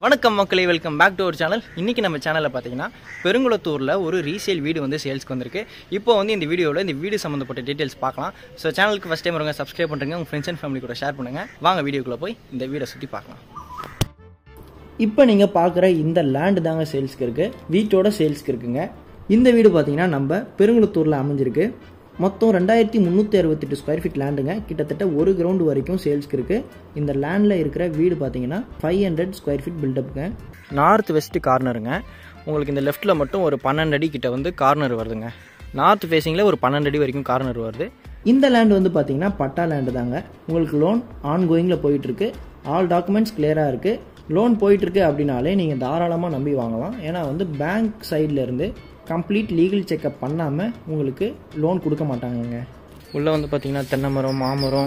வணக்கம் மக்களே welcome back to our channel இன்றைக்கி நம்ம சேனலில் பார்த்தீங்கன்னா பெருங்குளத்தூரில் ஒரு ரீசேல் வீடு வந்து சேல்ஸ்க்கு வந்திருக்கு இப்போ வந்து இந்த வீடியோவில் இந்த வீடு சம்மந்தப்பட்ட டீட்டெயில்ஸ் பார்க்கலாம் ஸோ சேனலுக்கு ஃபஸ்ட் டைம் வருங்க சப்ஸ்கிரைப் பண்ணுறங்க உங்கள் ஃப்ரெண்ட்ஸ் அண்ட் ஃபேமிலி கூட ஷேர் பண்ணுங்கள் வாங்க வீடியோக்குள்ளே போய் இந்த வீடை சுற்றி பார்க்கலாம் இப்போ நீங்கள் பார்க்குற இந்த லேண்டு தாங்க சேல்ஸ்க்கு இருக்குது வீட்டோட சேல்ஸ்க்கு இருக்குங்க இந்த வீடு பார்த்தீங்கன்னா நம்ம பெருங்குளத்தூரில் அமைஞ்சிருக்கு மொத்தம் ரெண்டாயிரத்தி முந்நூற்றி அறுபத்தெட்டு ஸ்கொயர் ஃபீட் லேண்டுங்க கிட்டத்தட்ட ஒரு கிரவுண்டு வரைக்கும் சேல்ஸ்க்கு இருக்குது இந்த லேண்டில் இருக்கிற வீடு பார்த்தீங்கன்னா ஃபைவ் ஹண்ட்ரட் ஸ்கொயர் ஃபீட் பில்டப்புங்க நார்த் வெஸ்ட் கார்னருங்க உங்களுக்கு இந்த லெஃப்ட்டில் மட்டும் ஒரு பன்னெண்டு அடி கிட்ட வந்து கார்னர் வருதுங்க நார்த் ஃபேஸிங்கில் ஒரு பன்னெண்டு அடி வரைக்கும் கார்னர் வருது இந்த லேண்ட் வந்து பார்த்தீங்கன்னா பட்டா லேண்டு தாங்க உங்களுக்கு லோன் ஆன் கோயிங்கில் போயிட்டுருக்கு ஆல் டாக்குமெண்ட்ஸ் கிளியராக இருக்குது லோன் போயிட்டுருக்கு அப்படின்னாலே நீங்கள் தாராளமாக நம்பி வாங்கலாம் ஏன்னா வந்து பேங்க் சைட்லேருந்து கம்ப்ளீட் லீகல் செக்கப் பண்ணாமல் உங்களுக்கு லோன் கொடுக்க மாட்டாங்கங்க உள்ளே வந்து பார்த்தீங்கன்னா தென்னை மரம் மாமரம்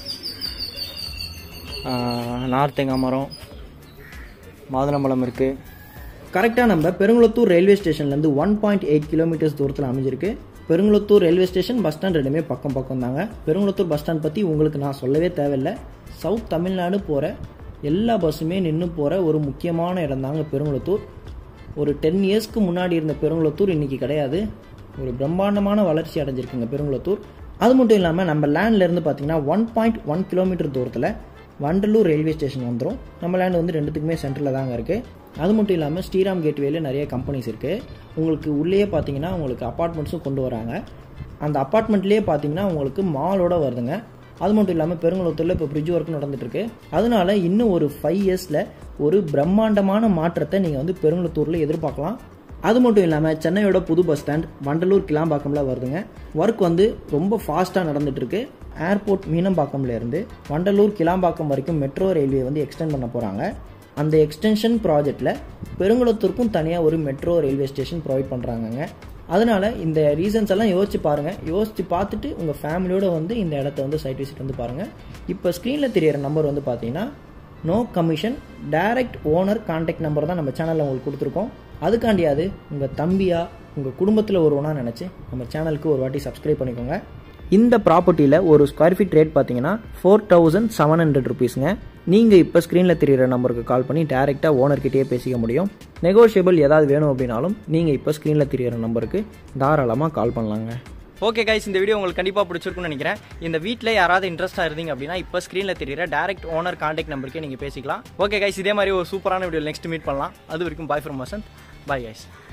நார்த் தேங்காய் மரம் மாதுளம்பழம் இருக்குது கரெக்டாக நம்ம பெருங்குளத்தூர் ரயில்வே ஸ்டேஷன்லேருந்து ஒன் பாயிண்ட் எயிட் கிலோமீட்டர்ஸ் தூரத்தில் அமைஞ்சிருக்கு Perungalathur railway station bus stand ரெண்டுமே பக்கம் பக்கம் தாங்க பெருங்குளத்தூர் பஸ் ஸ்டாண்ட் பற்றி உங்களுக்கு நான் சொல்லவே தேவையில்லை சவுத் தமிழ்நாடு போகிற எல்லா பஸ்ஸுமே நின்று போகிற ஒரு முக்கியமான இடம் தாங்க பெருங்குளத்தூர் ஒரு டென் இயர்ஸ்க்கு முன்னாடி இருந்த பெருங்குளத்தூர் இன்றைக்கி கிடையாது ஒரு பிரம்மாண்டமான வளர்ச்சி அடைஞ்சிருக்குங்க பெருங்குளத்தூர் அது மட்டும் இல்லாமல் நம்ம லேண்ட்லேருந்து பார்த்தீங்கன்னா ஒன் பாயிண்ட் ஒன் கிலோமீட்டர் தூரத்தில் வண்டலூர் ரயில்வே ஸ்டேஷன் வந்துடும் நம்ம லேண்ட் வந்து ரெண்டுத்துக்குமே சென்டரில் தாங்க இருக்குது அது மட்டும் இல்லாமல் ஸ்ரீராம் கேட்வேல நிறைய கம்பெனிஸ் இருக்குது உங்களுக்கு உள்ளேயே பார்த்தீங்கன்னா உங்களுக்கு அப்பார்ட்மெண்ட்ஸும் கொண்டு வராங்க அந்த அப்பார்ட்மெண்ட்லேயே பார்த்தீங்கன்னா உங்களுக்கு மாலோட வருதுங்க அது மட்டும் இல்லாமல் பெருங்குளத்தூரில் இப்போ பிரிட்ஜ் ஒர்க் நடந்துட்டுருக்கு அதனால இன்னும் ஒரு ஃபைவ் இயர்ஸில் ஒரு பிரம்மாண்டமான மாற்றத்தை நீங்கள் வந்து பெருங்குளத்தூரில் எதிர்பார்க்கலாம் அது மட்டும் இல்லாமல் சென்னையோட புது பஸ் ஸ்டாண்ட் வண்டலூர் கிளாம்பாக்கம்ல வருதுங்க ஒர்க் வந்து ரொம்ப ஃபாஸ்ட்டாக நடந்துட்டுருக்கு ஏர்போர்ட் மீனம்பாக்கம்ல இருந்து வண்டலூர் கிளாம்பாக்கம் வரைக்கும் மெட்ரோ ரயில்வே வந்து எக்ஸ்டெண்ட் பண்ண போகிறாங்க அந்த எக்ஸ்டென்ஷன் ப்ராஜெக்டில் பெருங்குளத்தூருக்கும் தனியாக ஒரு மெட்ரோ ரயில்வே ஸ்டேஷன் ப்ரொவைட் பண்ணுறாங்கங்க அதனால இந்த ரீசன்ஸ் எல்லாம் யோசிச்சு பாருங்க யோசிச்சு பார்த்துட்டு உங்க ஃபேமிலியோட வந்து இந்த இடத்த வந்து சைட் விசிட் வந்து பாருங்க இப்போ ஸ்க்ரீனில் தெரியற நம்பர் வந்து பார்த்தீங்கன்னா no commission direct owner contact number தான் நம்ம சேனலில் உங்களுக்கு கொடுத்துருக்கோம் அதுக்காண்டியாது உங்கள் தம்பியா உங்கள் குடும்பத்தில் ஒருவனா நினச்சி நம்ம சேனலுக்கு ஒரு வாட்டி சப்ஸ்கிரைப் பண்ணிக்கோங்க இந்த ப்ராப்பர்ட்டியில் ஒரு ஸ்கொயர் ஃபீட் ரேட் பார்த்தீங்கன்னா ஃபோர் தௌசண்ட் செவன் ஹண்ட்ரட் ருபீஸுங்க நீங்கள் இப்போ ஸ்க்ரீனில் தெரியிற நம்பருக்கு கால் பண்ணி டேரெக்டாக ஓனர்கிட்டயே பேசிக்க முடியும் நெகோஷியபிள் ஏதாவது வேணும் அப்படின்னாலும் நீங்கள் இப்போ ஸ்க்ரீனில் தெரியிற நம்பருக்கு தாராளமாக கால் பண்ணலாங்க ஓகே கைஸ் இந்த வீடியோ உங்களுக்கு கண்டிப்பாக பிடிச்சிருக்குன்னு நினைக்கிறேன் இந்த வீட்டில் யாராவது இன்ட்ரெஸ்ட்டாக இருந்தீங்க அப்படின்னா இப்போ ஸ்க்ரீனில் தெரியிற டேரக்ட் ஓனர் கான்டாக்ட் நம்பருக்கே நீங்கள் பேசிக்கலாம் ஓகே கைஸ் இதே மாதிரி ஒரு சூப்பரான வீடியோ நெக்ஸ்ட் மீட் பண்ணலாம் அது வரைக்கும் bye from Vasanth bye guys